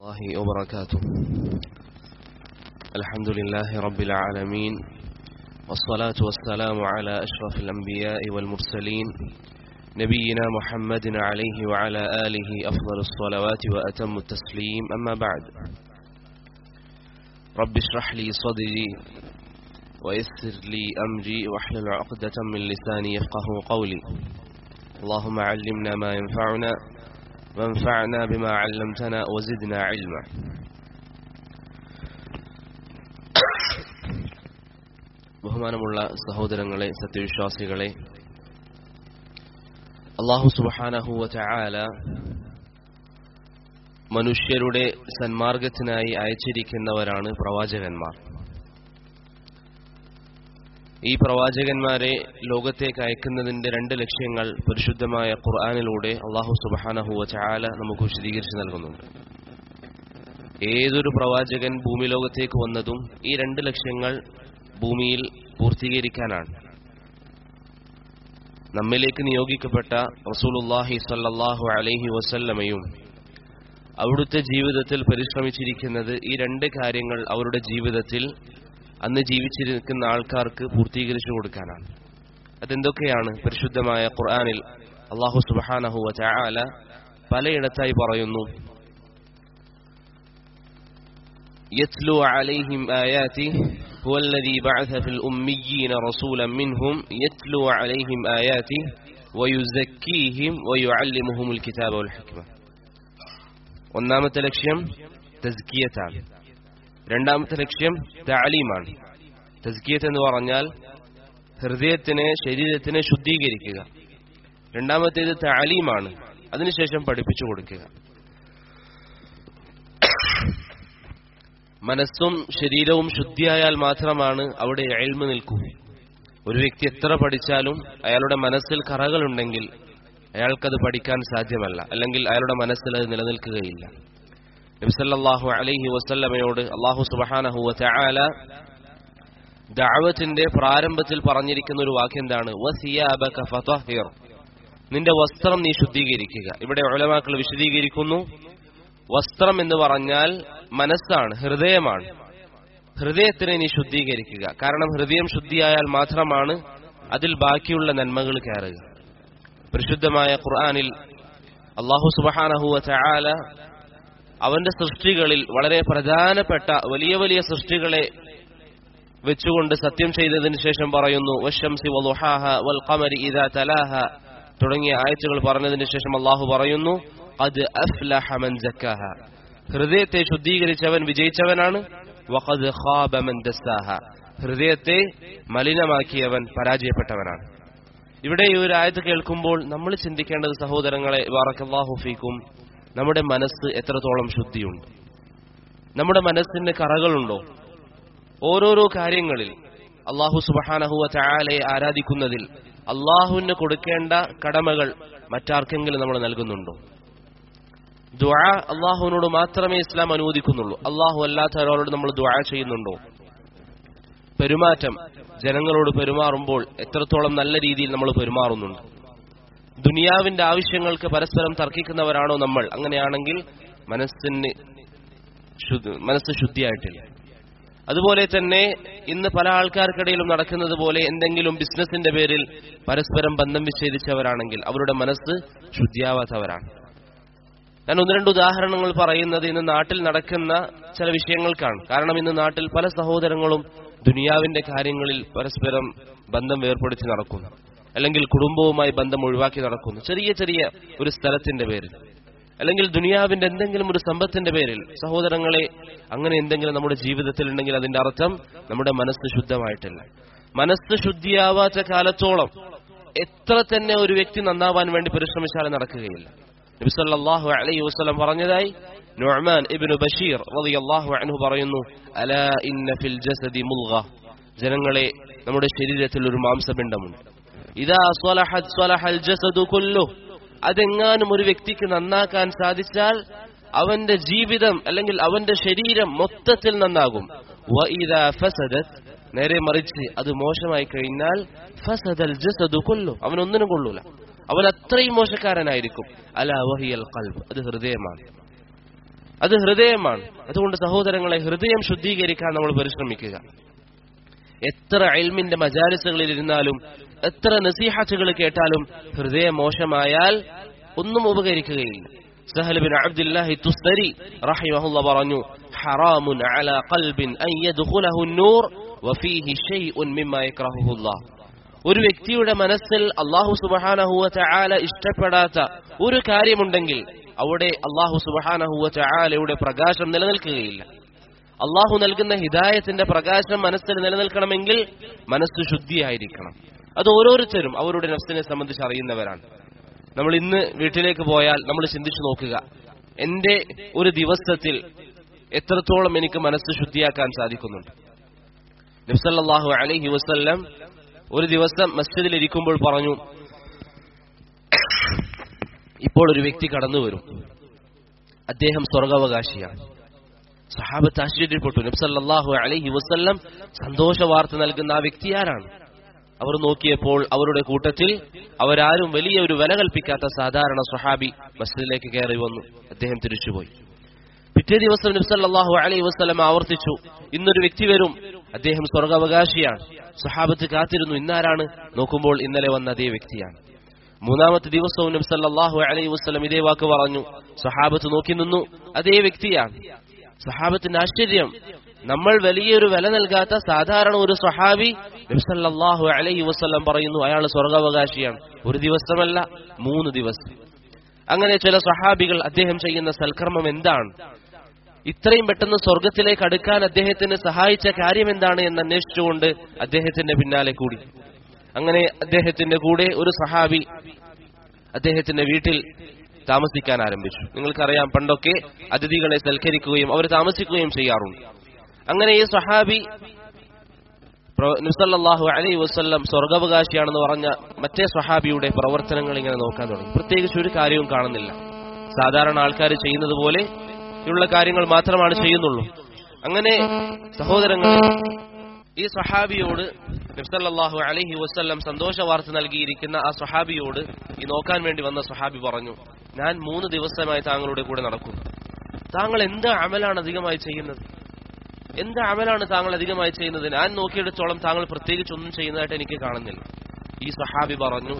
الله وبركاته الحمد لله رب العالمين والصلاة والسلام على أشرف الأنبياء والمرسلين نبينا محمد عليه وعلى آله أفضل الصلوات وأتم التسليم أما بعد رب اشرح لي صدري ويسر لي أمري واحلل عقدة من لساني يفقه قولي اللهم علمنا ما ينفعنا وانفعنا بما علمتنا وزدنا علما ബഹുമാനമുള്ള സഹോദരങ്ങളെ സത്യവിശ്വാസികളെ അള്ളാഹു സുബാനഹുവ ചായാല മനുഷ്യരുടെ സന്മാർഗത്തിനായി അയച്ചിരിക്കുന്നവരാണ് പ്രവാചകന്മാർ ഈ പ്രവാചകന്മാരെ ലോകത്തേക്ക് അയക്കുന്നതിന്റെ രണ്ട് ലക്ഷ്യങ്ങൾ പരിശുദ്ധമായ ഖുർആാനിലൂടെ അള്ളാഹു സുബാനഹുവ ചായാല നമുക്ക് വിശദീകരിച്ച് നൽകുന്നുണ്ട് ഏതൊരു പ്രവാചകൻ ഭൂമി ലോകത്തേക്ക് വന്നതും ഈ രണ്ട് ലക്ഷ്യങ്ങൾ ഭൂമിയിൽ പൂർത്തീകരിക്കാനാണ് നമ്മിലേക്ക് നിയോഗിക്കപ്പെട്ട റസൂലുല്ലാഹി സല്ലാഹു അലൈഹി വസല്ലമയും അവിടുത്തെ ജീവിതത്തിൽ പരിശ്രമിച്ചിരിക്കുന്നത് ഈ രണ്ട് കാര്യങ്ങൾ അവരുടെ ജീവിതത്തിൽ അന്ന് ജീവിച്ചിരിക്കുന്ന ആൾക്കാർക്ക് പൂർത്തീകരിച്ചു കൊടുക്കാനാണ് അതെന്തൊക്കെയാണ് പരിശുദ്ധമായ ഖുർആാനിൽ അള്ളാഹു സുബാനഹുവ ചായാല പലയിടത്തായി പറയുന്നു يتلو عليهم آياته هو الذي بعث في الأميين رسولا منهم يتلو عليهم آياته ويزكيهم ويعلمهم الكتاب والحكمة ഒന്നാമത്തെ ലക്ഷ്യം തസ്കിയത്താണ് രണ്ടാമത്തെ ലക്ഷ്യം താലീമാണ് തസ്കിയത്ത് എന്ന് പറഞ്ഞാൽ ഹൃദയത്തിനെ ശരീരത്തിനെ ശുദ്ധീകരിക്കുക രണ്ടാമത്തേത് താലീമാണ് അതിനുശേഷം പഠിപ്പിച്ചു കൊടുക്കുക മനസ്സും ശരീരവും ശുദ്ധിയായാൽ മാത്രമാണ് അവിടെ എൽമ നിൽക്കൂ ഒരു വ്യക്തി എത്ര പഠിച്ചാലും അയാളുടെ മനസ്സിൽ കറകളുണ്ടെങ്കിൽ അയാൾക്കത് പഠിക്കാൻ സാധ്യമല്ല അല്ലെങ്കിൽ അയാളുടെ മനസ്സിൽ അത് നിലനിൽക്കുകയില്ല നബിസല്ലാഹു അലൈഹി വസല്ലമയോട് അള്ളാഹു സുബഹാനഹു ചായാല ദാവത്തിന്റെ പ്രാരംഭത്തിൽ പറഞ്ഞിരിക്കുന്ന ഒരു വാക്യം എന്താണ് നിന്റെ വസ്ത്രം നീ ശുദ്ധീകരിക്കുക ഇവിടെ ഒലമാക്കൾ വിശദീകരിക്കുന്നു വസ്ത്രം എന്ന് പറഞ്ഞാൽ മനസ്സാണ് ഹൃദയമാണ് ഹൃദയത്തിനെ നീ ശുദ്ധീകരിക്കുക കാരണം ഹൃദയം ശുദ്ധിയായാൽ മാത്രമാണ് അതിൽ ബാക്കിയുള്ള നന്മകൾ കയറുക പരിശുദ്ധമായ ഖുർആാനിൽ അള്ളാഹു സുബഹാനഹുവ ചായാല അവന്റെ സൃഷ്ടികളിൽ വളരെ പ്രധാനപ്പെട്ട വലിയ വലിയ സൃഷ്ടികളെ വെച്ചുകൊണ്ട് സത്യം ചെയ്തതിനു ശേഷം പറയുന്നു വശംസി വലുഹാഹ വൽ ഖമരി ഇദാ തലാഹ തുടങ്ങിയ ആയത്തുകൾ പറഞ്ഞതിന് ശേഷം അള്ളാഹു പറയുന്നു അത് അഫ്ലഹ മൻ സക്കാഹ ഹൃദയത്തെ ശുദ്ധീകരിച്ചവൻ വിജയിച്ചവനാണ് വഖദ് ഖാബ മൻ ദസ്സാഹ ഹൃദയത്തെ മലിനമാക്കിയവൻ പരാജയപ്പെട്ടവനാണ് ഇവിടെ ഈ ഒരു ആയത്ത് കേൾക്കുമ്പോൾ നമ്മൾ ചിന്തിക്കേണ്ടത് സഹോദരങ്ങളെ വാറക്കല്ലാഹു ഫീക്കും നമ്മുടെ മനസ്സ് എത്രത്തോളം ശുദ്ധിയുണ്ട് നമ്മുടെ മനസ്സിന് കറകളുണ്ടോ ഓരോരോ കാര്യങ്ങളിൽ അള്ളാഹു സുബഹാനഹുവ ചായാലയെ ആരാധിക്കുന്നതിൽ അള്ളാഹുവിന് കൊടുക്കേണ്ട കടമകൾ മറ്റാർക്കെങ്കിലും നമ്മൾ നൽകുന്നുണ്ടോ ദ്വാ അള്ളാഹുവിനോട് മാത്രമേ ഇസ്ലാം അനുവദിക്കുന്നുള്ളൂ അള്ളാഹു അല്ലാത്ത ഒരാളോട് നമ്മൾ ദ്വാ ചെയ്യുന്നുണ്ടോ പെരുമാറ്റം ജനങ്ങളോട് പെരുമാറുമ്പോൾ എത്രത്തോളം നല്ല രീതിയിൽ നമ്മൾ പെരുമാറുന്നുണ്ട് ദുനിയാവിന്റെ ആവശ്യങ്ങൾക്ക് പരസ്പരം തർക്കിക്കുന്നവരാണോ നമ്മൾ അങ്ങനെയാണെങ്കിൽ മനസ്സിന് മനസ്സ് ശുദ്ധിയായിട്ടില്ല അതുപോലെ തന്നെ ഇന്ന് പല ആൾക്കാർക്കിടയിലും നടക്കുന്നത് പോലെ എന്തെങ്കിലും ബിസിനസിന്റെ പേരിൽ പരസ്പരം ബന്ധം വിച്ഛേദിച്ചവരാണെങ്കിൽ അവരുടെ മനസ്സ് ശുദ്ധിയാവാത്തവരാണ് ഞാൻ ഒന്ന് രണ്ട് ഉദാഹരണങ്ങൾ പറയുന്നത് ഇന്ന് നാട്ടിൽ നടക്കുന്ന ചില വിഷയങ്ങൾക്കാണ് കാരണം ഇന്ന് നാട്ടിൽ പല സഹോദരങ്ങളും ദുനിയാവിന്റെ കാര്യങ്ങളിൽ പരസ്പരം ബന്ധം വേർപ്പെടുത്തി നടക്കുന്നു അല്ലെങ്കിൽ കുടുംബവുമായി ബന്ധം ഒഴിവാക്കി നടക്കുന്നു ചെറിയ ചെറിയ ഒരു സ്ഥലത്തിന്റെ പേരിൽ അല്ലെങ്കിൽ ദുനിയാവിന്റെ എന്തെങ്കിലും ഒരു സമ്പത്തിന്റെ പേരിൽ സഹോദരങ്ങളെ അങ്ങനെ എന്തെങ്കിലും നമ്മുടെ ജീവിതത്തിൽ ഉണ്ടെങ്കിൽ അതിന്റെ അർത്ഥം നമ്മുടെ മനസ്സ് ശുദ്ധമായിട്ടില്ല മനസ്സ് ശുദ്ധിയാവാത്ത കാലത്തോളം എത്ര തന്നെ ഒരു വ്യക്തി നന്നാവാൻ വേണ്ടി പരിശ്രമിച്ചാലും നടക്കുകയില്ല നബിസല്ലാഹു അലൈഹി വസ്ലം പറഞ്ഞതായി നുഅ്മാൻ ഇബ്നു ബഷീർ റളിയല്ലാഹു അൻഹു പറയുന്നു അലാ ഇന്ന ഫിൽ ജസദി മുൽഗ ജനങ്ങളെ നമ്മുടെ ശരീരത്തിൽ ഒരു മാംസപിണ്ഡമുണ്ട് ഇതാ സ്വലഹത് സ്വലഹൽ ജസദു കുല്ലു അതെങ്ങാനും ഒരു വ്യക്തിക്ക് നന്നാക്കാൻ സാധിച്ചാൽ അവന്റെ ജീവിതം അല്ലെങ്കിൽ അവന്റെ ശരീരം മൊത്തത്തിൽ നന്നാകും നേരെ മറിച്ച് അത് മോശമായി കഴിഞ്ഞാൽ ഫസദൽ ജസദു കൊല്ലു അവനൊന്നിനും കൊള്ളൂല അവൻ അത്രയും മോശക്കാരനായിരിക്കും അല വഹിയൽ കൽബ് അത് ഹൃദയമാണ് അത് ഹൃദയമാണ് അതുകൊണ്ട് സഹോദരങ്ങളെ ഹൃദയം ശുദ്ധീകരിക്കാൻ നമ്മൾ പരിശ്രമിക്കുക എത്ര അയൽമിന്റെ മജാലിസുകളിൽ ഇരുന്നാലും എത്ര നസീഹത്തുകൾ കേട്ടാലും ഹൃദയം മോശമായാൽ ഒന്നും ഉപകരിക്കുകയില്ല സഹൽ ബിൻ അബ്ദുല്ലാഹി തുസ്തരി റഹിമഹുള്ള പറഞ്ഞു ഹറാമുൻ അലാ ഖൽബിൻ അൻ യദ്ഖുലഹു നൂർ വഫീഹി ഷൈഉൻ മിമ്മ യക്റഹുല്ലാഹ് ഒരു വ്യക്തിയുടെ മനസ്സിൽ അള്ളാഹു സുബഹാനഹുവ ചായാല ഇഷ്ടപ്പെടാത്ത ഒരു കാര്യമുണ്ടെങ്കിൽ അവിടെ അള്ളാഹു സുബഹാനഹുവ ചായാലയുടെ പ്രകാശം നിലനിൽക്കുകയില്ല അള്ളാഹു നൽകുന്ന ഹിദായത്തിന്റെ പ്രകാശം മനസ്സിൽ നിലനിൽക്കണമെങ്കിൽ മനസ്സ് ശുദ്ധിയായിരിക്കണം അത് ഓരോരുത്തരും അവരുടെ നഫ്സിനെ സംബന്ധിച്ച് അറിയുന്നവരാണ് നമ്മൾ ഇന്ന് വീട്ടിലേക്ക് പോയാൽ നമ്മൾ ചിന്തിച്ചു നോക്കുക എന്റെ ഒരു ദിവസത്തിൽ എത്രത്തോളം എനിക്ക് മനസ്സ് ശുദ്ധിയാക്കാൻ സാധിക്കുന്നുണ്ട് നബ്സല്ലാഹു അലൈഹി വസ്ല്ലം ഒരു ദിവസം മസ്ജിദിൽ ഇരിക്കുമ്പോൾ പറഞ്ഞു ഇപ്പോൾ ഒരു വ്യക്തി കടന്നു വരും അദ്ദേഹം സ്വർഗാവകാശിയാണ് സഹാബത്ത് ആശ്ചര്യപ്പെട്ടു നബ്സല്ലാഹു അലൈഹി വസ്ല്ലം സന്തോഷ വാർത്ത നൽകുന്ന ആ വ്യക്തി ആരാണ് അവർ നോക്കിയപ്പോൾ അവരുടെ കൂട്ടത്തിൽ അവരാരും വലിയ ഒരു വില കൽപ്പിക്കാത്ത സാധാരണ സ്വഹാബി മസ്ജിദിലേക്ക് കയറി വന്നു അദ്ദേഹം തിരിച്ചുപോയി പിറ്റേ ദിവസം നബ്സല്ലാഹു അലൈഹി വസ്ലം ആവർത്തിച്ചു ഇന്നൊരു വ്യക്തി വരും അദ്ദേഹം സ്വർഗാവകാശിയാണ് സഹാബത്ത് കാത്തിരുന്നു ഇന്നാരാണ് നോക്കുമ്പോൾ ഇന്നലെ വന്ന അതേ വ്യക്തിയാണ് മൂന്നാമത്തെ ദിവസവും നബ്സല്ലാഹു അലൈഹി വസ്ലം ഇതേ വാക്ക് പറഞ്ഞു സഹാബത്ത് നോക്കി നിന്നു അതേ വ്യക്തിയാണ് സഹാബത്തിന്റെ ആശ്ചര്യം നമ്മൾ വലിയൊരു വില നൽകാത്ത സാധാരണ ഒരു സ്വഹാബി നബ്സല്ലാഹു അലൈഹി വസ്ലം പറയുന്നു അയാൾ സ്വർഗാവകാശിയാണ് ഒരു ദിവസമല്ല മൂന്ന് ദിവസം അങ്ങനെ ചില സ്വഹാബികൾ അദ്ദേഹം ചെയ്യുന്ന സൽക്കർമ്മം എന്താണ് ഇത്രയും പെട്ടെന്ന് സ്വർഗത്തിലേക്ക് അടുക്കാൻ അദ്ദേഹത്തിന് സഹായിച്ച കാര്യം എന്താണ് എന്ന് അന്വേഷിച്ചുകൊണ്ട് അദ്ദേഹത്തിന്റെ പിന്നാലെ കൂടി അങ്ങനെ അദ്ദേഹത്തിന്റെ കൂടെ ഒരു സഹാബി അദ്ദേഹത്തിന്റെ വീട്ടിൽ താമസിക്കാൻ ആരംഭിച്ചു നിങ്ങൾക്കറിയാം പണ്ടൊക്കെ അതിഥികളെ സൽക്കരിക്കുകയും അവർ താമസിക്കുകയും ചെയ്യാറുണ്ട് അങ്ങനെ ഈ സഹാബി നുസല്ലാഹു അലൈ വസ്ല്ലം സ്വർഗാവകാശിയാണെന്ന് പറഞ്ഞ മറ്റേ സഹാബിയുടെ പ്രവർത്തനങ്ങൾ ഇങ്ങനെ നോക്കാൻ തുടങ്ങി പ്രത്യേകിച്ച് ഒരു കാര്യവും കാണുന്നില്ല സാധാരണ ആൾക്കാർ ചെയ്യുന്നത് പോലെ ഉള്ള കാര്യങ്ങൾ മാത്രമാണ് ചെയ്യുന്നുള്ളൂ അങ്ങനെ സഹോദരങ്ങൾ ഈ സഹാബിയോട് നബ്സല്ലാഹു അലഹി വസ്ല്ലം സന്തോഷ വാർത്ത നൽകിയിരിക്കുന്ന ആ സഹാബിയോട് ഈ നോക്കാൻ വേണ്ടി വന്ന സഹാബി പറഞ്ഞു ഞാൻ മൂന്ന് ദിവസമായി താങ്കളുടെ കൂടെ നടക്കുന്നു താങ്കൾ എന്ത് അമലാണ് അധികമായി ചെയ്യുന്നത് എന്ത് അമലാണ് താങ്കൾ അധികമായി ചെയ്യുന്നത് ഞാൻ നോക്കിയെടുത്തോളം താങ്കൾ പ്രത്യേകിച്ച് ഒന്നും ചെയ്യുന്നതായിട്ട് എനിക്ക് കാണുന്നില്ല ഈ സഹാബി പറഞ്ഞു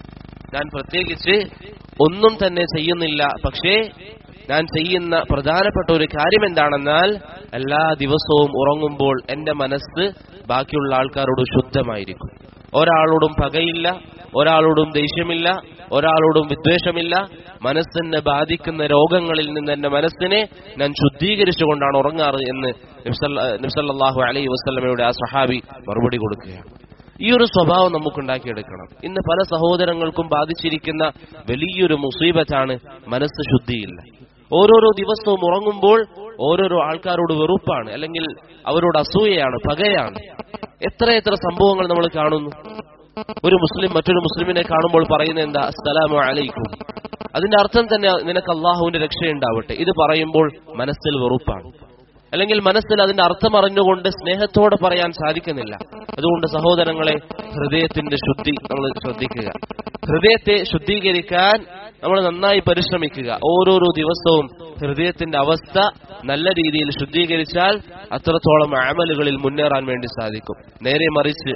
ഞാൻ പ്രത്യേകിച്ച് ഒന്നും തന്നെ ചെയ്യുന്നില്ല പക്ഷേ ഞാൻ ചെയ്യുന്ന പ്രധാനപ്പെട്ട ഒരു കാര്യം എന്താണെന്നാൽ എല്ലാ ദിവസവും ഉറങ്ങുമ്പോൾ എന്റെ മനസ്സ് ബാക്കിയുള്ള ആൾക്കാരോട് ശുദ്ധമായിരിക്കും ഒരാളോടും പകയില്ല ഒരാളോടും ദേഷ്യമില്ല ഒരാളോടും വിദ്വേഷമില്ല മനസ്സിനെ ബാധിക്കുന്ന രോഗങ്ങളിൽ നിന്ന് എന്റെ മനസ്സിനെ ഞാൻ ശുദ്ധീകരിച്ചുകൊണ്ടാണ് ഉറങ്ങാറ് എന്ന് നിബ്സല്ലാഹു അലൈ വസ്ലമയുടെ ആ സഹാബി മറുപടി കൊടുക്കുകയാണ് ഈ ഒരു സ്വഭാവം നമുക്കുണ്ടാക്കിയെടുക്കണം ഇന്ന് പല സഹോദരങ്ങൾക്കും ബാധിച്ചിരിക്കുന്ന വലിയൊരു മുസീബത്താണ് മനസ്സ് ശുദ്ധിയില്ല ഓരോരോ ദിവസവും ഉറങ്ങുമ്പോൾ ഓരോരോ ആൾക്കാരോട് വെറുപ്പാണ് അല്ലെങ്കിൽ അവരോട് അസൂയയാണ് പകയാണ് എത്ര എത്ര സംഭവങ്ങൾ നമ്മൾ കാണുന്നു ഒരു മുസ്ലിം മറ്റൊരു മുസ്ലിമിനെ കാണുമ്പോൾ പറയുന്നത് എന്താ അസ്സലാമു അലൈക്കും അതിന്റെ അർത്ഥം തന്നെ നിനക്ക് അള്ളാഹുവിന്റെ രക്ഷയുണ്ടാവട്ടെ ഇത് പറയുമ്പോൾ മനസ്സിൽ വെറുപ്പാണ് അല്ലെങ്കിൽ മനസ്സിൽ അതിന്റെ അർത്ഥം അറിഞ്ഞുകൊണ്ട് സ്നേഹത്തോടെ പറയാൻ സാധിക്കുന്നില്ല അതുകൊണ്ട് സഹോദരങ്ങളെ ഹൃദയത്തിന്റെ ശുദ്ധി നമ്മൾ ശ്രദ്ധിക്കുക ഹൃദയത്തെ ശുദ്ധീകരിക്കാൻ നമ്മൾ നന്നായി പരിശ്രമിക്കുക ഓരോരോ ദിവസവും ഹൃദയത്തിന്റെ അവസ്ഥ നല്ല രീതിയിൽ ശുദ്ധീകരിച്ചാൽ അത്രത്തോളം അമലുകളിൽ മുന്നേറാൻ വേണ്ടി സാധിക്കും നേരെ മറിച്ച്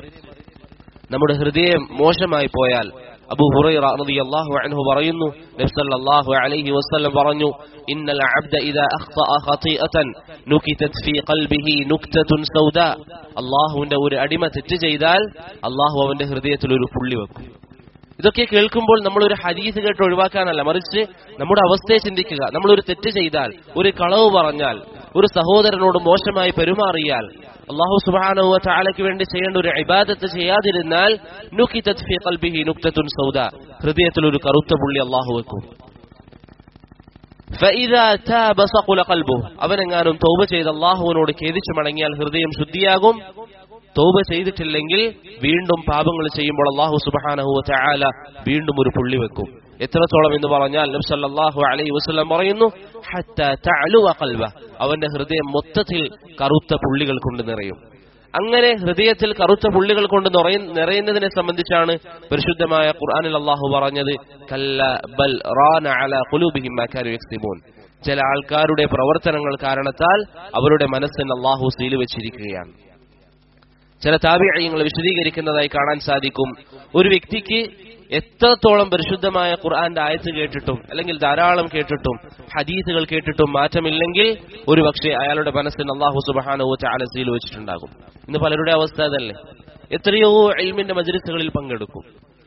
നമ്മുടെ ഹൃദയം മോശമായി പോയാൽ അബു ഹുറൈറ റളിയല്ലാഹു അൻഹു പറയുന്നു നബി സല്ലല്ലാഹു അലൈഹി വസല്ലം പറഞ്ഞു ഇന്നൽ അബ്ദ ഇദാ അഖ്തഅ ഖതീഅതൻ നുകിതത് ഫീ ഖൽബിഹി നുക്തതുൻ സൗദാ അല്ലാഹുവിന്റെ ഒരു അടിമ തെറ്റ് ചെയ്താൽ അല്ലാഹു അവന്റെ ഹൃദയത്തിൽ ഒരു പുള്ളി വെക്കും ഇതൊക്കെ കേൾക്കുമ്പോൾ നമ്മൾ ഒരു ഹദീസ് കേട്ട് ഒഴിവാക്കാനല്ല മറിച്ച് നമ്മുടെ അവസ്ഥയെ ചിന്തിക്കുക നമ്മൾ ഒരു തെറ്റ് ചെയ്താൽ ഒരു കളവ് പറഞ്ഞാൽ ഒരു സഹോദരനോട് മോശമായി പെരുമാറിയാൽ അള്ളാഹു സുബാനുവ ചാലയ്ക്ക് വേണ്ടി ചെയ്യേണ്ട ഒരു ഇബാദത്ത് ചെയ്യാതിരുന്നാൽ സൗദ ഹൃദയത്തിൽ ഒരു കറുത്ത പുള്ളി അള്ളാഹു വെക്കും അവനെങ്ങാനും തൗബ ചെയ്ത് അള്ളാഹുവിനോട് ഖേദിച്ചു മടങ്ങിയാൽ ഹൃദയം ശുദ്ധിയാകും തൗബ ചെയ്തിട്ടില്ലെങ്കിൽ വീണ്ടും പാപങ്ങൾ ചെയ്യുമ്പോൾ അള്ളാഹു സുബാനഹു ചാല വീണ്ടും ഒരു പുള്ളി വെക്കും എത്രത്തോളം എന്ന് പറഞ്ഞാൽ നബ്സല്ലാഹു അലൈ വസ്ലം പറയുന്നു അവന്റെ ഹൃദയം മൊത്തത്തിൽ കറുത്ത പുള്ളികൾ കൊണ്ട് നിറയും അങ്ങനെ ഹൃദയത്തിൽ കറുത്ത പുള്ളികൾ കൊണ്ട് നിറയുന്നതിനെ സംബന്ധിച്ചാണ് പരിശുദ്ധമായ ഖുർആനിൽ അള്ളാഹു പറഞ്ഞത് ചില ആൾക്കാരുടെ പ്രവർത്തനങ്ങൾ കാരണത്താൽ അവരുടെ മനസ്സിന് അള്ളാഹു സീല് വെച്ചിരിക്കുകയാണ് ചില താപിഴയങ്ങൾ വിശദീകരിക്കുന്നതായി കാണാൻ സാധിക്കും ഒരു വ്യക്തിക്ക് എത്രത്തോളം പരിശുദ്ധമായ ഖുർആന്റെ ആയത്ത് കേട്ടിട്ടും അല്ലെങ്കിൽ ധാരാളം കേട്ടിട്ടും ഹദീസുകൾ കേട്ടിട്ടും മാറ്റമില്ലെങ്കിൽ ഒരു പക്ഷേ അയാളുടെ മനസ്സിന് അള്ളാഹു സുബാനവോ ചാലസീൽ വെച്ചിട്ടുണ്ടാകും ഇന്ന് പലരുടെ അവസ്ഥ അതല്ലേ എത്രയോ എൽമിന്റെ മജലിസുകളിൽ പങ്കെടുക്കും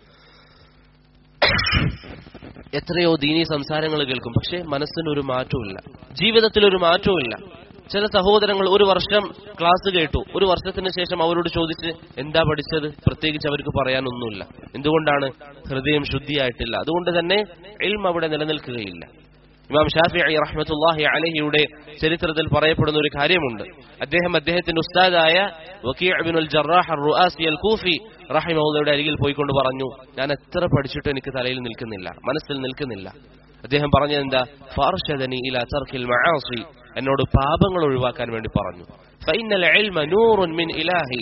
എത്രയോ ദീനി സംസാരങ്ങൾ കേൾക്കും പക്ഷെ മനസ്സിന് ഒരു മാറ്റവുമില്ല ജീവിതത്തിൽ ഒരു മാറ്റവുമില്ല ചില സഹോദരങ്ങൾ ഒരു വർഷം ക്ലാസ് കേട്ടു ഒരു വർഷത്തിന് ശേഷം അവരോട് ചോദിച്ച് എന്താ പഠിച്ചത് പ്രത്യേകിച്ച് അവർക്ക് പറയാനൊന്നുമില്ല എന്തുകൊണ്ടാണ് ഹൃദയം ശുദ്ധിയായിട്ടില്ല അതുകൊണ്ട് തന്നെ എൽം അവിടെ നിലനിൽക്കുകയില്ല ഇമാം ഷാഫി റഹ്മത്തുല്ലാഹി അലഹിയുടെ ചരിത്രത്തിൽ പറയപ്പെടുന്ന ഒരു കാര്യമുണ്ട് അദ്ദേഹം അദ്ദേഹത്തിന്റെ ഉസ്താദായ വക്കീഅബിനുൽ ജറാഹ് റുആസി അൽ കൂഫി റഹിമയുടെ അരികിൽ പോയിക്കൊണ്ട് പറഞ്ഞു ഞാൻ എത്ര പഠിച്ചിട്ട് എനിക്ക് തലയിൽ നിൽക്കുന്നില്ല മനസ്സിൽ നിൽക്കുന്നില്ല അദ്ദേഹം പറഞ്ഞത് എന്താ ഫാർഷദനി ഇല തർക്കിൽ മആസി എന്നോട് പാപങ്ങൾ ഒഴിവാക്കാൻ വേണ്ടി പറഞ്ഞു ഫൈനൽ ഇൽമ നൂറുൻ മിൻ ഇലാഹി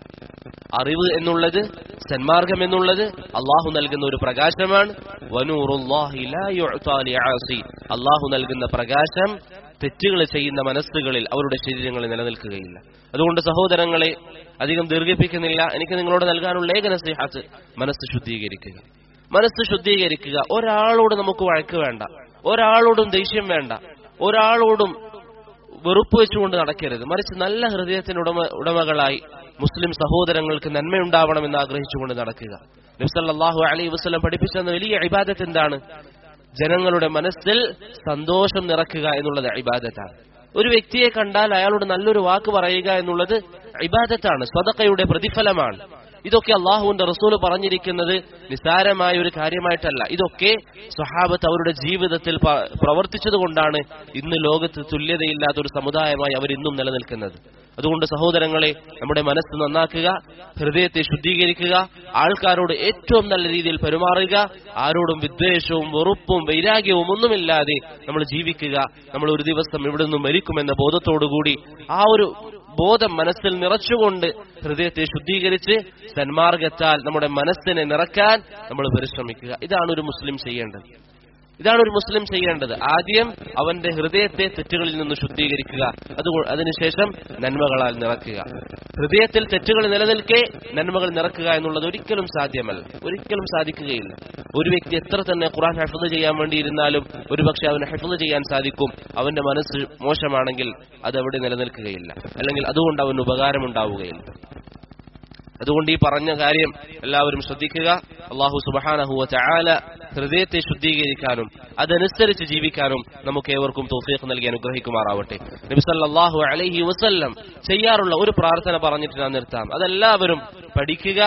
അറിവ് എന്നുള്ളത് സന്മാർഗം എന്നുള്ളത് അള്ളാഹു നൽകുന്ന ഒരു പ്രകാശമാണ് വനൂറുല്ലാഹി ലാ യുഅ്താ ലിആസി അള്ളാഹു നൽകുന്ന പ്രകാശം തെറ്റുകൾ ചെയ്യുന്ന മനസ്സുകളിൽ അവരുടെ ശരീരങ്ങളിൽ നിലനിൽക്കുകയില്ല അതുകൊണ്ട് സഹോദരങ്ങളെ അധികം ദീർഘിപ്പിക്കുന്നില്ല എനിക്ക് നിങ്ങളോട് നൽകാനുള്ള ഏക നസീഹത്ത് മനസ്സ് ശുദ്ധീകരിക്കുക മനസ്സ് ശുദ്ധീകരിക്കുക ഒരാളോട് നമുക്ക് വഴക്ക് വേണ്ട ഒരാളോടും ദേഷ്യം വേണ്ട ഒരാളോടും വെറുപ്പ് വെച്ചുകൊണ്ട് നടക്കരുത് മറിച്ച് നല്ല ഹൃദയത്തിന് ഉടമ ഉടമകളായി മുസ്ലിം സഹോദരങ്ങൾക്ക് നന്മയുണ്ടാവണമെന്ന് ആഗ്രഹിച്ചുകൊണ്ട് നടക്കുക നബ്സല്ലാഹു അലൈഹി വസ്ലം പഠിപ്പിച്ച വലിയ ഇബാദത്ത് എന്താണ് ജനങ്ങളുടെ മനസ്സിൽ സന്തോഷം നിറക്കുക എന്നുള്ളത് ഇബാദത്താണ് ഒരു വ്യക്തിയെ കണ്ടാൽ അയാളോട് നല്ലൊരു വാക്ക് പറയുക എന്നുള്ളത് ഇബാദത്താണ് സ്വതക്കയുടെ പ്രതിഫലമാണ് ഇതൊക്കെ അള്ളാഹുവിന്റെ റസൂല് പറഞ്ഞിരിക്കുന്നത് നിസാരമായ ഒരു കാര്യമായിട്ടല്ല ഇതൊക്കെ സ്വഹാബത്ത് അവരുടെ ജീവിതത്തിൽ പ്രവർത്തിച്ചതുകൊണ്ടാണ് ഇന്ന് ലോകത്ത് തുല്യതയില്ലാത്ത ഒരു സമുദായമായി അവർ ഇന്നും നിലനിൽക്കുന്നത് അതുകൊണ്ട് സഹോദരങ്ങളെ നമ്മുടെ മനസ്സ് നന്നാക്കുക ഹൃദയത്തെ ശുദ്ധീകരിക്കുക ആൾക്കാരോട് ഏറ്റവും നല്ല രീതിയിൽ പെരുമാറുക ആരോടും വിദ്വേഷവും വെറുപ്പും വൈരാഗ്യവും ഒന്നുമില്ലാതെ നമ്മൾ ജീവിക്കുക നമ്മൾ ഒരു ദിവസം ഇവിടെ നിന്നും മരിക്കുമെന്ന ബോധത്തോടുകൂടി ആ ഒരു ബോധം മനസ്സിൽ നിറച്ചുകൊണ്ട് ഹൃദയത്തെ ശുദ്ധീകരിച്ച് സന്മാർഗത്താൽ നമ്മുടെ മനസ്സിനെ നിറക്കാൻ നമ്മൾ പരിശ്രമിക്കുക ഇതാണ് ഒരു മുസ്ലിം ചെയ്യേണ്ടത് ഇതാണ് ഒരു മുസ്ലിം ചെയ്യേണ്ടത് ആദ്യം അവന്റെ ഹൃദയത്തെ തെറ്റുകളിൽ നിന്ന് ശുദ്ധീകരിക്കുക അത് അതിനുശേഷം നന്മകളാൽ നിറക്കുക ഹൃദയത്തിൽ തെറ്റുകൾ നിലനിൽക്കെ നന്മകൾ നിറക്കുക എന്നുള്ളത് ഒരിക്കലും സാധ്യമല്ല ഒരിക്കലും സാധിക്കുകയില്ല ഒരു വ്യക്തി എത്ര തന്നെ ഖുറാൻ ഹെഫ്ദ് ചെയ്യാൻ വേണ്ടിയിരുന്നാലും ഒരുപക്ഷെ അവന് ഹെഫ്ദ് ചെയ്യാൻ സാധിക്കും അവന്റെ മനസ്സ് മോശമാണെങ്കിൽ അത് അവിടെ നിലനിൽക്കുകയില്ല അല്ലെങ്കിൽ അതുകൊണ്ട് അവന് ഉപകാരമുണ്ടാവുകയില്ല അതുകൊണ്ട് ഈ പറഞ്ഞ കാര്യം എല്ലാവരും ശ്രദ്ധിക്കുക അള്ളാഹു സുബാനഹുവ ചാല ഹൃദയത്തെ ശുദ്ധീകരിക്കാനും അതനുസരിച്ച് ജീവിക്കാനും നമുക്ക് ഏവർക്കും തോഫീഖ് നൽകി അനുഗ്രഹിക്കുമാറാവട്ടെ നബിസല്ലാഹു അലൈഹി വസല്ലം ചെയ്യാറുള്ള ഒരു പ്രാർത്ഥന പറഞ്ഞിട്ട് ഞാൻ നിർത്താം അതെല്ലാവരും പഠിക്കുക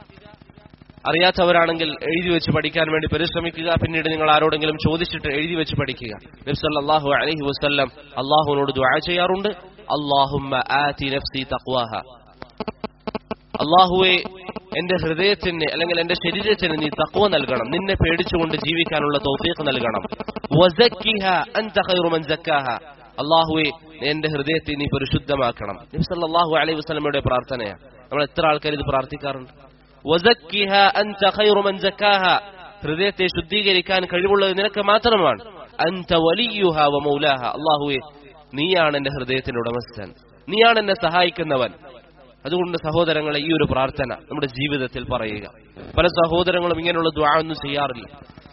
അറിയാത്തവരാണെങ്കിൽ എഴുതി വെച്ച് പഠിക്കാൻ വേണ്ടി പരിശ്രമിക്കുക പിന്നീട് നിങ്ങൾ ആരോടെങ്കിലും ചോദിച്ചിട്ട് എഴുതി വെച്ച് പഠിക്കുക നബ്സല്ലാഹു അലൈഹി വസല്ലം അള്ളാഹുവിനോട് ദ്വാ ചെയ്യാറുണ്ട് അള്ളാഹുമ്മ ആതി നഫ്സി തഖ്വാഹ അള്ളാഹുവെ എന്റെ ഹൃദയത്തിന് അല്ലെങ്കിൽ എന്റെ ശരീരത്തിന് നീ തക്വ നൽകണം നിന്നെ പേടിച്ചുകൊണ്ട് ജീവിക്കാനുള്ള തൗഫീഖ് നൽകണം അള്ളാഹുവെ എന്റെ ഹൃദയത്തെ നീ പരിശുദ്ധമാക്കണം നബ്സല്ലാഹു അലൈഹി വസ്ലമയുടെ പ്രാർത്ഥനയാണ് നമ്മൾ എത്ര ആൾക്കാർ ഇത് പ്രാർത്ഥിക്കാറുണ്ട് ഹൃദയത്തെ ശുദ്ധീകരിക്കാൻ കഴിവുള്ളത് നിനക്ക് മാത്രമാണ് അൻത വലിയുഹ വ മൗലാഹ അള്ളാഹുവെ നീയാണ് എന്റെ ഹൃദയത്തിന്റെ ഉടമസ്ഥൻ നീയാണ് എന്നെ സഹായിക്കുന്നവൻ അതുകൊണ്ട് സഹോദരങ്ങളെ ഈ ഒരു പ്രാർത്ഥന നമ്മുടെ ജീവിതത്തിൽ പറയുക പല സഹോദരങ്ങളും ഇങ്ങനെയുള്ള ദ്വാ ഒന്നും ചെയ്യാറില്ല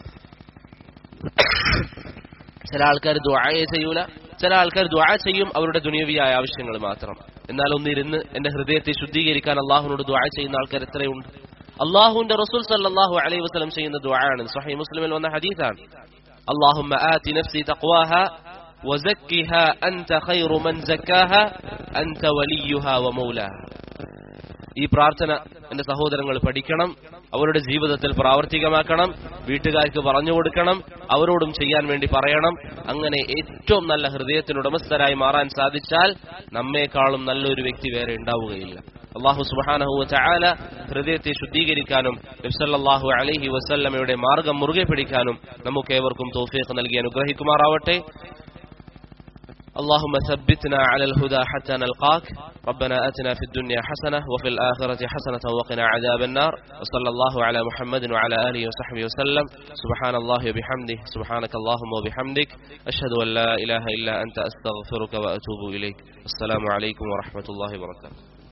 ചില ആൾക്കാർ ദ്വായെ ചെയ്യൂല ചില ആൾക്കാർ ദ്വാ ചെയ്യും അവരുടെ ദുനിയവിയായ ആവശ്യങ്ങൾ മാത്രം എന്നാൽ ഒന്നിരുന്ന് എന്റെ ഹൃദയത്തെ ശുദ്ധീകരിക്കാൻ അള്ളാഹുനോട് ദ്വാ ചെയ്യുന്ന ആൾക്കാർ എത്രയുണ്ട് അള്ളാഹുവിന്റെ റസൂൽ സല്ലാഹു അലൈഹി വസ്ലം ചെയ്യുന്ന ദ്വായാണ് സഹി മുസ്ലിമിൽ വന്ന ഹദീസാണ് اللهم آت نفسي تقواها وزكها أنت خير من زكاها أنت وليها ومولاها ഈ പ്രാർത്ഥന എന്റെ സഹോദരങ്ങൾ പഠിക്കണം അവരുടെ ജീവിതത്തിൽ പ്രാവർത്തികമാക്കണം വീട്ടുകാർക്ക് പറഞ്ഞു കൊടുക്കണം അവരോടും ചെയ്യാൻ വേണ്ടി പറയണം അങ്ങനെ ഏറ്റവും നല്ല ഹൃദയത്തിനുടമസ്ഥരായി മാറാൻ സാധിച്ചാൽ നമ്മെക്കാളും നല്ലൊരു വ്യക്തി വേറെ ഉണ്ടാവുകയില്ല അള്ളാഹു സുബാനഹുവ ചായാല ഹൃദയത്തെ ശുദ്ധീകരിക്കാനും നബ്സല്ലാഹു അലഹി വസല്ലമയുടെ മാർഗം മുറുകെ പിടിക്കാനും നമുക്ക് ഏവർക്കും തോഫീഖ് നൽകി അനുഗ്രഹിക്കുമാറാവട്ടെ اللهم ثبتنا على الهدى حتى نلقاك ربنا اتنا في الدنيا حسنه وفي الاخره حسنه وقنا عذاب النار وصلى الله على محمد وعلى اله وصحبه وسلم سبحان الله وبحمده سبحانك اللهم وبحمدك اشهد ان لا اله الا انت استغفرك واتوب اليك السلام عليكم ورحمه الله وبركاته